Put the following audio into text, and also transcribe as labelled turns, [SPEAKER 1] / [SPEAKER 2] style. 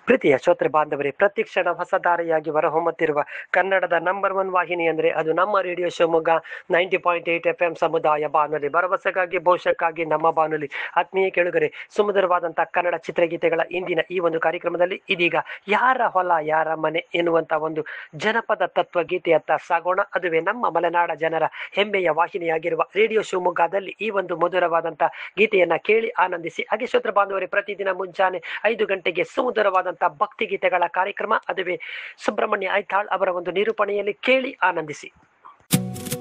[SPEAKER 1] ಪ್ರೀತಿಯ ಶ್ರೋತೃ ಬಾಂಧವರೇ ಪ್ರತಿಕ್ಷಣ ಹೊಸ ದಾರಿಯಾಗಿ ಹೊರಹೊಮ್ಮುತ್ತಿರುವ ಕನ್ನಡದ ನಂಬರ್ ಒನ್ ವಾಹಿನಿ ಅಂದರೆ ಅದು ನಮ್ಮ radio Shivamogga ninety point eight F M ಸಮುದಾಯ ಬಾನುಲಿ ಭರವಸೆಗಾಗಿ ಭವಿಷ್ಯಕ್ಕಾಗಿ ನಮ್ಮ ಬಾನುಲಿ ಆತ್ಮೀಯ ಕೇಳುಗರೆ ಸುಮಧುರವಾದಂತಹ ಕನ್ನಡ ಚಿತ್ರಗೀತೆಗಳ ಇಂದಿನ ಈ ಒಂದು ಕಾರ್ಯಕ್ರಮದಲ್ಲಿ ಇದೀಗ ಯಾರ ಹೊಲ ಯಾರ ಮನೆ ಎನ್ನುವಂತ ಒಂದು ಜನಪದ ತತ್ವ ಗೀತೆಯತ್ತ ಸಾಗೋಣ ಅದುವೇ ನಮ್ಮ ಮಲೆನಾಡ ಜನರ ಹೆಮ್ಮೆಯ ವಾಹಿನಿಯಾಗಿರುವ ರೇಡಿಯೋ ಶಿವಮೊಗ್ಗದಲ್ಲಿ ಈ ಒಂದು ಮಧುರವಾದಂತಹ ಗೀತೆಯನ್ನ ಕೇಳಿ ಆನಂದಿಸಿ ಹಾಗೆ ಶ್ರೋತೃ ಬಾಂಧವರೇ ಪ್ರತಿದಿನ ಮುಂಜಾನೆ ಐದು ಗಂಟೆಗೆ ಸುಮಧುರವಾದಂತಹ ಭಕ್ತಿ ಗೀತೆಗಳ ಕಾರ್ಯಕ್ರಮ ಅದುವೇ ಸುಬ್ರಹ್ಮಣ್ಯ ಐತಾಳ್ ಅವರ ಒಂದು ನಿರೂಪಣೆಯಲ್ಲಿ ಕೇಳಿ ಆನಂದಿಸಿ